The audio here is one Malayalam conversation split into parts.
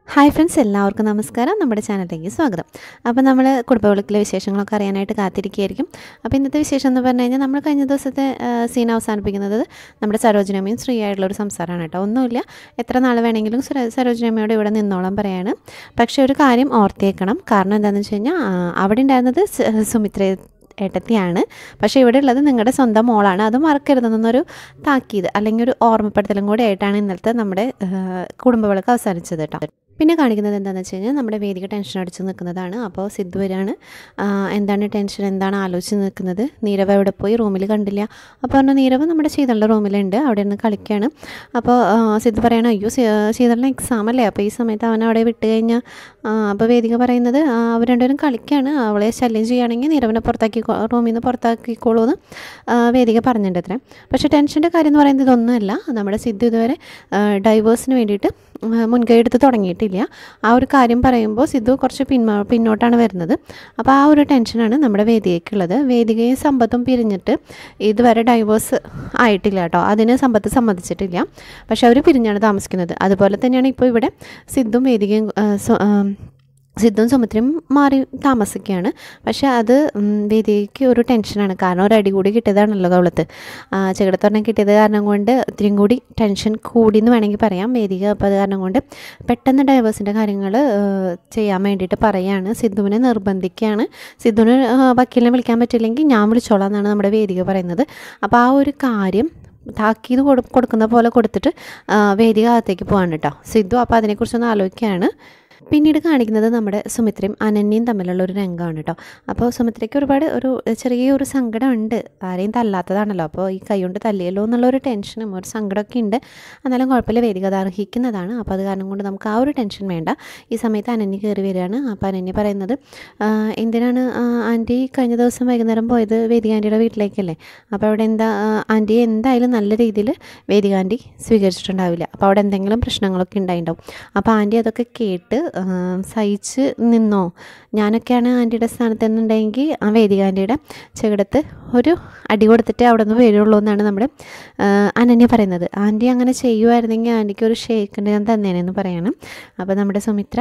ഹായ് ഫ്രണ്ട്സ് എല്ലാവർക്കും നമസ്കാരം നമ്മുടെ ചാനലിലേക്ക് സ്വാഗതം അപ്പോൾ നമ്മൾ കുടുംബവിളക്കിലെ വിശേഷങ്ങളൊക്കെ അറിയാനായിട്ട് കാത്തിരിക്കുകയായിരിക്കും അപ്പോൾ ഇന്നത്തെ വിശേഷം എന്ന് പറഞ്ഞു കഴിഞ്ഞാൽ നമ്മൾ കഴിഞ്ഞ ദിവസത്തെ സീൻ അവസാനിപ്പിക്കുന്നത് നമ്മുടെ സരോജനമ്മയും ശ്രീ ആയിട്ടുള്ള ഒരു സംസാരമാണ് കേട്ടോ ഒന്നുമില്ല എത്ര നാൾ വേണമെങ്കിലും സര- സരോജനമ്മയോട് ഇവിടെ നിന്നോളം പറയാണ് പക്ഷേ ഒരു കാര്യം ഓർത്തേക്കണം കാരണം എന്താണെന്ന് വെച്ച് കഴിഞ്ഞാൽ ആ, അവിടെ ഉണ്ടായിരുന്നത് സ- സുമിത്ര ഏട്ടത്തിയാണ് പക്ഷേ ഇവിടെ ഉള്ളത് നിങ്ങളുടെ സ്വന്തം മോളാണ് അത് മറക്കരുതെന്നൊരു താക്കീത് അല്ലെങ്കിൽ ഒരു ഓർമ്മപ്പെടുത്തലും കൂടി ആയിട്ടാണ് ഇന്നലത്തെ നമ്മുടെ കുടുംബവിളക്ക് അവസാനിച്ചത് കേട്ടോ പിന്നെ കാണിക്കുന്നത് എന്താണെന്ന് വെച്ച് കഴിഞ്ഞാൽ നമ്മുടെ വേദിക ടെൻഷൻ അടിച്ച് നിൽക്കുന്നതാണ് അപ്പോൾ സിദ്ധു വരാണ് ആ, എന്താണ് ടെൻഷൻ എന്താണ് ആലോചിച്ച് നിൽക്കുന്നത് നീരവ് എവിടെ പോയി റൂമിൽ കണ്ടില്ല അപ്പോൾ പറഞ്ഞു നീരവ് നമ്മുടെ ശീതളുടെ റൂമിലുണ്ട് അവിടെ നിന്ന് കളിക്കുകയാണ് അപ്പോൾ ആ, സിദ്ധു പറയണം അയ്യോ ശീ- ശീതളിന് എക്സാം അല്ലേ അപ്പോൾ ഈ സമയത്ത് അവൻ അവിടെ വിട്ട് കഴിഞ്ഞാൽ അപ്പോൾ വേദിക പറയുന്നത് ആ, അവർ രണ്ടുപേരും കളിക്കുകയാണ് അവളെ ശല്യം ചെയ്യുകയാണെങ്കിൽ നീരവിനെ പുറത്താക്കി റൂമിൽ നിന്ന് പുറത്താക്കിക്കോളൂ എന്ന് ആ, വേദിക പറഞ്ഞിട്ടുണ്ട് അത്രേ പക്ഷേ ടെൻഷൻ്റെ കാര്യം എന്ന് പറയുന്നത് ഇതൊന്നുമല്ല നമ്മുടെ സിദ്ധു ഇതുവരെ ഡൈവേഴ്സിന് വേണ്ടിയിട്ട് ആ, മുൻകൈ എടുത്ത് തുടങ്ങിയിട്ടില്ല ആ ഒരു കാര്യം പറയുമ്പോൾ സിദ്ധു കുറച്ച് പിന്മാ പിന്നോട്ടാണ് വരുന്നത് അപ്പോൾ ആ ഒരു ടെൻഷനാണ് നമ്മുടെ വേദികയ്ക്കുള്ളത് വേദികയും സമ്പത്തും പിരിഞ്ഞിട്ട് ഇതുവരെ ഡൈവേഴ്സ് ആയിട്ടില്ല കേട്ടോ അതിന് സമ്പത്ത് സമ്മതിച്ചിട്ടില്ല പക്ഷെ അവർ പിരിഞ്ഞാണ് താമസിക്കുന്നത് അതുപോലെ തന്നെയാണ് ഇപ്പോൾ ഇവിടെ സിദ്ധും വേദികയും ആ, സ്വ- ആ, സിദ്ധും സുമിത്രയും മാറി താമസിക്കുകയാണ് പക്ഷേ അത് ഉം, വേദികയ്ക്ക് ഒരു ടെൻഷനാണ് കാരണം ഒരു അടി കൂടി കിട്ടിയതാണല്ലോ കവളത്ത് ചെകിടത്തൊരെണ്ണം കിട്ടിയത് കാരണം കൊണ്ട് ഇത്തിരിയും കൂടി ടെൻഷൻ കൂടി എന്ന് വേണമെങ്കിൽ പറയാം വേദിക അപ്പോൾ അത് കാരണം കൊണ്ട് പെട്ടെന്ന് ഡൈവേഴ്സിൻ്റെ കാര്യങ്ങൾ ചെയ്യാൻ വേണ്ടിയിട്ട് പറയുകയാണ് സിദ്ധുവിനെ നിർബന്ധിക്കുകയാണ് സിദ്ധുവിന് ആ, വക്കീലിനെ വിളിക്കാൻ പറ്റില്ലെങ്കിൽ ഞാൻ വിളിച്ചോളാം എന്നാണ് നമ്മുടെ വേദിക പറയുന്നത് അപ്പോൾ ആ ഒരു കാര്യം താക്കീത് കൊടു കൊടുക്കുന്ന പോലെ കൊടുത്തിട്ട് ആ, വേദിക അകത്തേക്ക് പോകാണ് കേട്ടോ സിദ്ധു അപ്പോൾ അതിനെക്കുറിച്ചൊന്ന് ആലോചിക്കുകയാണ് പിന്നീട് കാണിക്കുന്നത് നമ്മുടെ സുമിത്രയും അനന്യയും തമ്മിലുള്ള ഒരു രംഗമാണ് കേട്ടോ അപ്പോൾ സുമിത്രയ്ക്ക് ഒരുപാട് ഒരു ചെറിയൊരു സങ്കടമുണ്ട് ആരെയും തല്ലാത്തതാണല്ലോ അപ്പോൾ ഈ കൈ കൊണ്ട് തല്ലിയല്ലോ എന്നുള്ള ഒരു ടെൻഷനും ഒരു സങ്കടമൊക്കെ ഉണ്ട് എന്നാലും കുഴപ്പമില്ല വേദിക അത് അർഹിക്കുന്നതാണ് അപ്പോൾ അത് കാരണം കൊണ്ട് നമുക്ക് ആ ഒരു ടെൻഷൻ വേണ്ട ഈ സമയത്ത് അനന്യ കയറി വരികയാണ് അപ്പോൾ അനന്യ പറയുന്നത് "ആ, എന്തിനാണ് ആ, ആൻറ്റി കഴിഞ്ഞ ദിവസം വൈകുന്നേരം പോയത് വേദിക ആൻറ്റിയുടെ വീട്ടിലേക്കല്ലേ അപ്പോൾ അവിടെ എന്താ ആ, ആൻറ്റിയെ എന്തായാലും നല്ല രീതിയിൽ വേദിക ആൻറ്റി സ്വീകരിച്ചിട്ടുണ്ടാവില്ല അപ്പോൾ അവിടെ എന്തെങ്കിലും പ്രശ്നങ്ങളൊക്കെ ഉണ്ടായിട്ടുണ്ടാവും അപ്പോൾ ആൻറ്റി അതൊക്കെ കേട്ട് ആ, സഹിച്ച് നിന്നോ ഞാനൊക്കെയാണ് ആൻറ്റിയുടെ സ്ഥാനത്ത് എന്നുണ്ടെങ്കിൽ ആ വേദിക ആൻറ്റിയുടെ ചെകിടത്ത് ഒരു അടി കൊടുത്തിട്ട് അവിടെ നിന്ന് വരുള്ളൂ എന്നാണ് നമ്മുടെ ആ, അനന്യ പറയുന്നത് ആൻറ്റി അങ്ങനെ ചെയ്യുമായിരുന്നെങ്കിൽ ആൻറ്റിക്ക് ഒരു ഷേക്ക് ഞാൻ തന്നേനെന്ന് പറയണം അപ്പോൾ നമ്മുടെ സുമിത്ര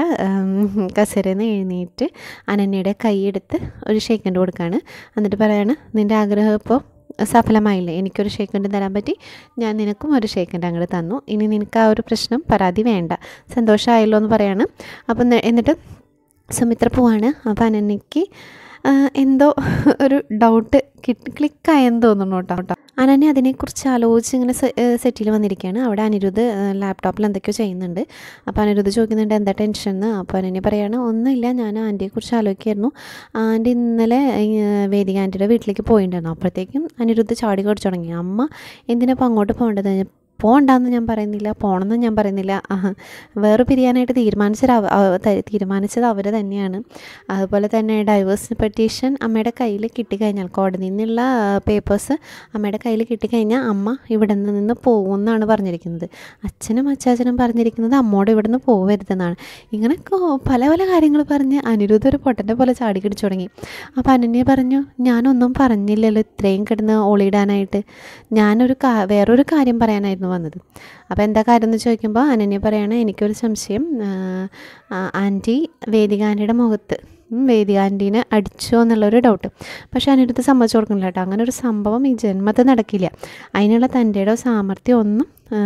കസേരയിൽ നിന്ന് എഴുന്നേറ്റ് അനന്യയുടെ കൈയെടുത്ത് ഒരു ഷേക്കൻ്റെ കൊടുക്കുകയാണ് എന്നിട്ട് പറയാണ് നിൻ്റെ ആഗ്രഹം ഇപ്പോൾ സഫലമായില്ലേ എനിക്കൊരു ഷേക്കൻഡ് തരാൻ പറ്റി ഞാൻ നിനക്കും ഒരു ഷേക്കൻഡ് അങ്ങോട്ട് തന്നു ഇനി നിനക്ക് ആ ഒരു പ്രശ്നം പരാതി വേണ്ട സന്തോഷമായല്ലോ എന്ന് പറയാണ് അപ്പം ന- എന്നിട്ട് സുമിത്ര പോവാണ് അപ്പം അനന്യയ്ക്ക് ആ, എന്തോ ഒരു ഡൗട്ട് കിട്ടി ക്ലിക്കായെന്ന് തോന്നുന്നു കേട്ടോ അനന്യ അതിനെക്കുറിച്ച് ആലോചിച്ച് ഇങ്ങനെ സെറ്റിൽ വന്നിരിക്കുകയാണ് അവിടെ അനിരുദ്ധ് ലാപ്ടോപ്പിൽ എന്തൊക്കെയോ ചെയ്യുന്നുണ്ട് അപ്പോൾ അനിരുദ്ധ് ചോദിക്കുന്നുണ്ട് എന്താ ടെൻഷൻ എന്ന് അപ്പോൾ അനന്യ പറയാണ് ഒന്നുമില്ല ഞാൻ ആൻറ്റിയെക്കുറിച്ച് ആലോചിക്കായിരുന്നു ആൻറ്റി ഇന്നലെ ഈ, വേദിക ആൻറ്റിയുടെ വീട്ടിലേക്ക് പോയിട്ടുണ്ടായിരുന്നു അപ്പോഴത്തേക്കും അനിരുദ്ധ് ചാടി കടിച്ചു തുടങ്ങി അമ്മ എന്തിനാപ്പോൾ അങ്ങോട്ട് പോകേണ്ടത് പോകണ്ടെന്ന് ഞാൻ പറയുന്നില്ല പോകണമെന്ന് ഞാൻ പറയുന്നില്ല ആഹ്. വേറെ പിരിയാനായിട്ട് തീരുമാനിച്ചത് അവ- അവ- ത- തീരുമാനിച്ചത് അവർ തന്നെയാണ് അതുപോലെ തന്നെ ഡൈവേഴ്സ് പെറ്റീഷൻ അമ്മയുടെ കയ്യിൽ കിട്ടിക്കഴിഞ്ഞാൽ കോടതിയിൽ നിന്നുള്ള പേപ്പേഴ്സ് അമ്മയുടെ കയ്യിൽ കിട്ടിക്കഴിഞ്ഞാൽ അമ്മ ഇവിടെ നിന്ന് പോകുമെന്നാണ് പറഞ്ഞിരിക്കുന്നത് അച്ഛനും അച്ചാച്ചനും പറഞ്ഞിരിക്കുന്നത് അമ്മോട് ഇവിടെ നിന്ന് പോകരുതെന്നാണ് ഇങ്ങനെ കോ- പല പല കാര്യങ്ങൾ പറഞ്ഞ് അനിരുദ്ധ ഒരു പൊട്ടൻ്റെ പോലെ ചാടി കിടിച്ചു തുടങ്ങി അപ്പോൾ അനന്യ പറഞ്ഞു ഞാനൊന്നും പറഞ്ഞില്ലല്ലോ ഇത്രയും കിടന്ന് ഓളിയിടാനായിട്ട് ഞാനൊരു കാ വേറൊരു കാര്യം പറയാനായിരുന്നു വന്നത് അപ്പോൾ എന്താ കാര്യം എന്ന് ചോദിക്കുമ്പോൾ അനന്യ പറയാണ് എനിക്കൊരു സംശയം ആ, ആ, ആൻറ്റി വേദിക ആൻറ്റിയുടെ മുഖത്ത് ഉം, വേദിക ആൻറ്റീനെ അടിച്ചോ എന്നുള്ളൊരു ഡൗട്ട് പക്ഷേ അതിനടുത്ത് സമ്മതിച്ചു കൊടുക്കുന്നില്ല കേട്ടോ അങ്ങനെ ഒരു സംഭവം ഈ ജന്മത്തിൽ നടക്കില്ല അതിനുള്ള തൻ്റെയോ സാമർഥ്യം ഒന്നും ആ,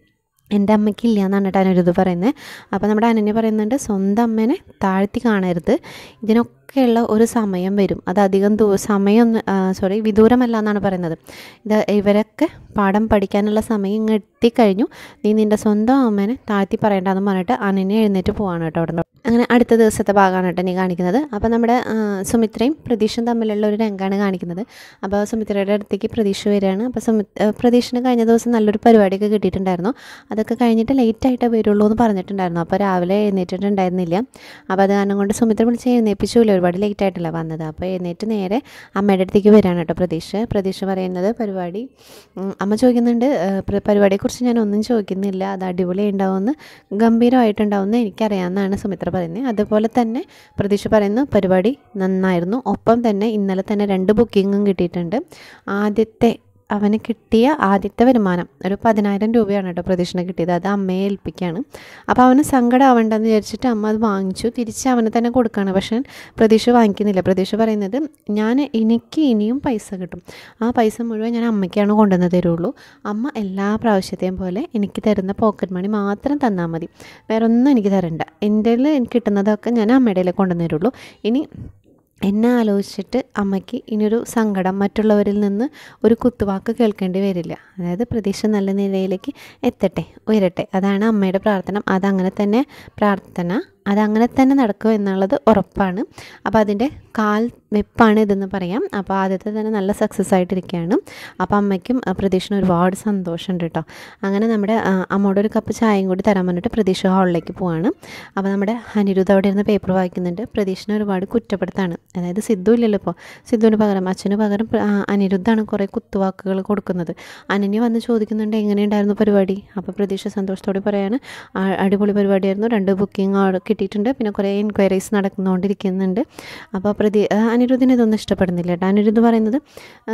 എൻ്റെ അമ്മയ്ക്കില്ല എന്നാണ് കേട്ടോ അനിരുദ്ധ പറയുന്നത് അപ്പോൾ നമ്മുടെ അനന്യ പറയുന്നുണ്ട് സ്വന്തം അമ്മേനെ താഴ്ത്തി കാണരുത് ഇതിനൊക്കെയുള്ള ഒരു സമയം വരും അത് അധികം ദൂ സമയം സോറി വിദൂരമല്ല എന്നാണ് പറയുന്നത് ഇത് ഇവരൊക്കെ പാഠം പഠിക്കാനുള്ള സമയം ഇങ്ങ് എത്തിക്കഴിഞ്ഞു നീ നിൻ്റെ സ്വന്തം അമ്മേനെ താഴ്ത്തി പറയണ്ടെന്ന് പറഞ്ഞിട്ട് അനന്യ എഴുന്നേറ്റ് പോവാണ് കേട്ടോ അവിടെ നിന്ന് അങ്ങനെ അടുത്ത ദിവസത്തെ ഭാഗമാണ് കേട്ടോ നീ കാണിക്കുന്നത് അപ്പോൾ നമ്മുടെ ആ, സുമിത്രയും പ്രതീഷും തമ്മിലുള്ള ഒരു രംഗമാണ് കാണിക്കുന്നത് അപ്പോൾ സുമിത്രയുടെ അടുത്തേക്ക് പ്രതീക്ഷ വരികയാണ് അപ്പോൾ സുമി ആ, പ്രതീഷിന് കഴിഞ്ഞ ദിവസം നല്ലൊരു പരിപാടിയൊക്കെ കിട്ടിയിട്ടുണ്ടായിരുന്നു അതൊക്കെ കഴിഞ്ഞിട്ട് ലേറ്റായിട്ടേ വരുള്ളൂ എന്ന് പറഞ്ഞിട്ടുണ്ടായിരുന്നു അപ്പോൾ രാവിലെ എഴുന്നേറ്റിട്ടുണ്ടായിരുന്നില്ല അപ്പോൾ അത് കാരണം കൊണ്ട് സുമിത്ര വിളിച്ച് എഴുന്നേപ്പിച്ചില്ല ഒരുപാട് ലേറ്റ് ആയിട്ടല്ല വന്നത് അപ്പോൾ എഴുന്നേറ്റ് നേരെ അമ്മയുടെ അടുത്തേക്ക് വരികയാണ് കേട്ടോ പ്രതീക്ഷ പ്രതീക്ഷ പറയുന്നത് പരിപാടി ഉം, അമ്മ ചോദിക്കുന്നുണ്ട് "ഏ, പ്ര- പരിപാടിയെക്കുറിച്ച് ഞാൻ ഒന്നും ചോദിക്കുന്നില്ല അത് അടിപൊളി ഉണ്ടാവുമെന്ന് ഗംഭീരമായിട്ടുണ്ടാവുമെന്ന് എനിക്കറിയാമെന്നാണ് സുമിത്ര പറയുന്നത് അതുപോലെ തന്നെ പ്രതീക്ഷ പറയുന്നു പരിപാടി നന്നായിരുന്നു ഒപ്പം തന്നെ ഇന്നലെ തന്നെ രണ്ട് ബുക്കിങ്ങും കിട്ടിയിട്ടുണ്ട് ആദ്യത്തെ അവന് കിട്ടിയ ആദ്യത്തെ വരുമാനം ഒരു പതിനായിരം രൂപയാണ് കേട്ടോ പ്രതീക്ഷന് കിട്ടിയത് അത് അമ്മയെ ഏൽപ്പിക്കുകയാണ് അപ്പോൾ അവന് സങ്കടം ആവണ്ടെന്ന് വിചാരിച്ചിട്ട് അമ്മ അത് വാങ്ങിച്ചു തിരിച്ച് അവന് തന്നെ കൊടുക്കുകയാണ് പക്ഷേ പ്രതീക്ഷ വാങ്ങിക്കുന്നില്ല പ്രതീക്ഷ പറയുന്നത് ഞാൻ എനിക്ക് ഇനിയും പൈസ കിട്ടും ആ പൈസ മുഴുവൻ ഞാൻ അമ്മയ്ക്കാണ് കൊണ്ടുവന്ന് തരുള്ളൂ അമ്മ എല്ലാ പ്രാവശ്യത്തെയും പോലെ എനിക്ക് തരുന്ന പോക്കറ്റ് മണി മാത്രം തന്നാൽ മതി വേറെ ഒന്നും എനിക്ക് തരണ്ട എൻ്റെ എനിക്ക് കിട്ടുന്നതൊക്കെ ഞാൻ അമ്മയുടെ കയ്യിലേ കൊണ്ടുവന്ന് തരുള്ളൂ ഇനി എന്നെ ആലോചിച്ചിട്ട് അമ്മയ്ക്ക് ഇനിയൊരു സങ്കടം മറ്റുള്ളവരിൽ നിന്ന് ഒരു കുത്തുവാക്ക് കേൾക്കേണ്ടി വരില്ല അതായത് പ്രതീക്ഷ നല്ല നിലയിലേക്ക് എത്തട്ടെ ഉയരട്ടെ അതാണ് അമ്മയുടെ പ്രാർത്ഥന അതങ്ങനെ തന്നെ പ്രാർത്ഥന അതങ്ങനെ തന്നെ നടക്കും എന്നുള്ളത് ഉറപ്പാണ് അപ്പോൾ അതിൻ്റെ കാൽ വെപ്പാണ് ഇതെന്ന് പറയാം അപ്പോൾ ആദ്യത്തെ തന്നെ നല്ല സക്സസ് ആയിട്ടിരിക്കുകയാണ് അപ്പോൾ അമ്മയ്ക്കും ആ, പ്രതീക്ഷനും ഒരുപാട് സന്തോഷമുണ്ട് കേട്ടോ അങ്ങനെ നമ്മുടെ ആ, അമ്മയോട് ഒരു കപ്പ് ചായയും കൂടി തരാൻ പറഞ്ഞിട്ട് പ്രതീക്ഷ ഹാളിലേക്ക് പോവാണ് അപ്പോൾ നമ്മുടെ അനിരുദ്ധ അവിടെ ഇരുന്ന് പേപ്പർ വായിക്കുന്നുണ്ട് പ്രതീക്ഷനെ ഒരുപാട് കുറ്റപ്പെടുത്താണ് അതായത് സിദ്ധു ഇല്ലല്ലോ ഇപ്പോൾ സിദ്ധുവിന് പകരം അച്ഛന് പകരം പ്ര- ആ, അനിരുദ്ധാണ് കുറേ കുത്തുവാക്കുകൾ കൊടുക്കുന്നത് അനന്യ വന്ന് ചോദിക്കുന്നുണ്ട് എങ്ങനെയുണ്ടായിരുന്നു പരിപാടി അപ്പോൾ പ്രതീക്ഷ സന്തോഷത്തോടെ പറയാണ് "ആ, അടിപൊളി പരിപാടിയായിരുന്നു രണ്ട് ബുക്കിംഗ് കിട്ടിയിട്ടുണ്ട് പിന്നെ കുറേ എൻക്വയറീസ് നടന്നുകൊണ്ടിരിക്കുന്നുണ്ട് അപ്പോൾ പ്രതി ആ, അനിരുദ്ധിന് ഇതൊന്നും ഇഷ്ടപ്പെടുന്നില്ല കേട്ടോ അനിരുദ്ധ് പറയുന്നത് ആ,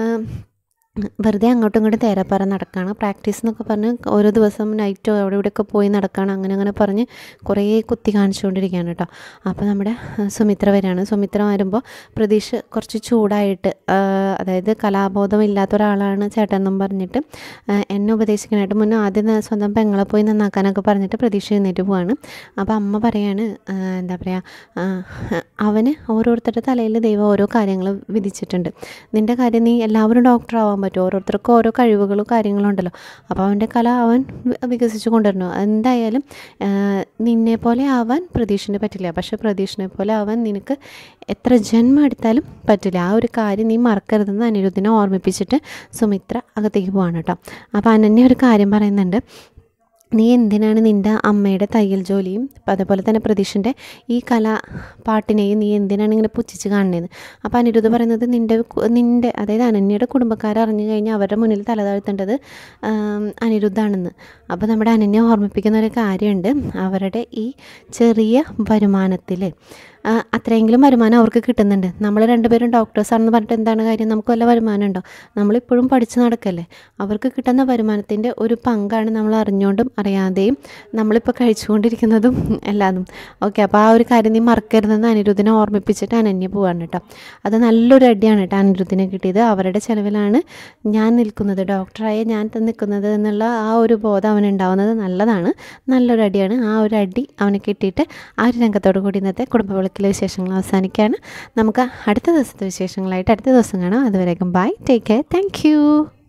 വെറുതെ അങ്ങോട്ടും ഇങ്ങോട്ടും തേരാപ്പാറ നടക്കുകയാണ് പ്രാക്ടീസ് എന്നൊക്കെ പറഞ്ഞ് ഓരോ ദിവസം നൈറ്റോ അവിടെ ഇവിടെയൊക്കെ പോയി നടക്കുകയാണ് അങ്ങനെ അങ്ങനെ പറഞ്ഞ് കുറേ കുത്തി കാണിച്ചുകൊണ്ടിരിക്കുകയാണ് കേട്ടോ അപ്പോൾ നമ്മുടെ ആ, സുമിത്ര വരികയാണ് സുമിത്ര വരുമ്പോൾ പ്രതീക്ഷ കുറച്ച് ചൂടായിട്ട് ആ, അതായത് കലാബോധം ഇല്ലാത്ത ഒരാളാണ് ചേട്ടൻ എന്നും പറഞ്ഞിട്ട് ആ, എന്നെ ഉപദേശിക്കാനായിട്ട് മുന്നേ ആദ്യം ന- സ്വന്തം പെങ്ങളെ പോയി നന്നാക്കാനൊക്കെ പറഞ്ഞിട്ട് പ്രതീക്ഷ എഴുന്നേറ്റ് പോവാണ് അപ്പോൾ അമ്മ പറയാണ് ആ, എന്താ പറയുക അവന് ഓരോരുത്തരുടെ തലയിൽ ദൈവം ഓരോ കാര്യങ്ങൾ വിധിച്ചിട്ടുണ്ട് നിൻ്റെ കാര്യം നീ എല്ലാവരും ഡോക്ടർ ആവാൻ പറ്റും ഓരോരുത്തർക്കും ഓരോ കഴിവുകളും കാര്യങ്ങളും ഉണ്ടല്ലോ അപ്പോൾ അവൻ്റെ കല അവൻ വി- വികസിച്ച് കൊണ്ടുവരണം എന്തായാലും ആ, നിന്നെ പോലെ ആവാൻ പ്രതീക്ഷിന് പറ്റില്ല പക്ഷേ പ്രതീക്ഷിനെ പോലെ ആവാൻ നിനക്ക് എത്ര ജന്മം എടുത്താലും പറ്റില്ല ആ ഒരു കാര്യം നീ മറക്കരുതെന്ന് അനിരുദ്ധിനെ ഓർമ്മിപ്പിച്ചിട്ട് സുമിത്ര അകത്തേക്ക് പോവാണ് കേട്ടോ അപ്പോൾ അനന്യ ഒരു കാര്യം പറയുന്നുണ്ട് നീ എന്തിനാണ് നിൻ്റെ അമ്മയുടെ തയ്യൽ ജോലിയും അതേപോലെ തന്നെ പ്രതീഷിൻ്റെ ഈ കല പാട്ടിനെയും നീ എന്തിനാണ് ഇങ്ങനെ പുച്ഛിച്ച് കാണുന്നതെന്ന് അപ്പോൾ അനിരുദ്ധ പറയുന്നത് നിൻ്റെ കു- നിൻ്റെ അതായത് അനന്യയുടെ കുടുംബക്കാർ അറിഞ്ഞു കഴിഞ്ഞാൽ അവരുടെ മുന്നിൽ തലതാഴ്ത്തേണ്ടത് ആം, അനിരുദ്ധാണെന്ന് അപ്പോൾ നമ്മുടെ അനന്യ ഓർമ്മിപ്പിക്കുന്ന ഒരു കാര്യമുണ്ട് അവരുടെ ഈ ചെറിയ വരുമാനത്തിൽ ആ, അത്രയെങ്കിലും വരുമാനം അവർക്ക് കിട്ടുന്നുണ്ട് നമ്മൾ രണ്ടുപേരും ഡോക്ടേഴ്സാണെന്ന് പറഞ്ഞിട്ട് എന്താണ് കാര്യം നമുക്ക് വല്ല വരുമാനം ഉണ്ടോ നമ്മളിപ്പോഴും പഠിച്ച് നടക്കല്ലേ അവർക്ക് കിട്ടുന്ന വരുമാനത്തിൻ്റെ ഒരു പങ്കാണ് നമ്മൾ അറിഞ്ഞുകൊണ്ടും അറിയാതെയും നമ്മളിപ്പോൾ കഴിച്ചുകൊണ്ടിരിക്കുന്നതും എല്ലാതും ഓക്കെ അപ്പോൾ ആ ഒരു കാര്യം നീ മറക്കരുതെന്ന് അനിരുദ്ധിനെ ഓർമ്മിപ്പിച്ചിട്ട് അനന്യ പോവാണ് കേട്ടോ അത് നല്ലൊരു അടിയാണ് കേട്ടോ അനിരുദ്ധിനെ കിട്ടിയത് അവരുടെ ചിലവിലാണ് ഞാൻ നിൽക്കുന്നത് ഡോക്ടറായ ഞാൻ ത- നിൽക്കുന്നത് എന്നുള്ള ആ ഒരു ബോധം അവനുണ്ടാവുന്നത് നല്ലതാണ് നല്ലൊരു അടിയാണ് ആ ഒരു അടി അവന് കിട്ടിയിട്ട് ആ ഒരു രംഗത്തോടു കൂടി ഇന്നത്തെ കുടുംബവിളക്കിലെ വിശേഷങ്ങൾ അവസാനിക്കുകയാണ് നമുക്ക് അടുത്ത ദിവസത്തെ വിശേഷങ്ങളായിട്ട് അടുത്ത ദിവസം കാണാം അതുവരേക്കും bye take care thank U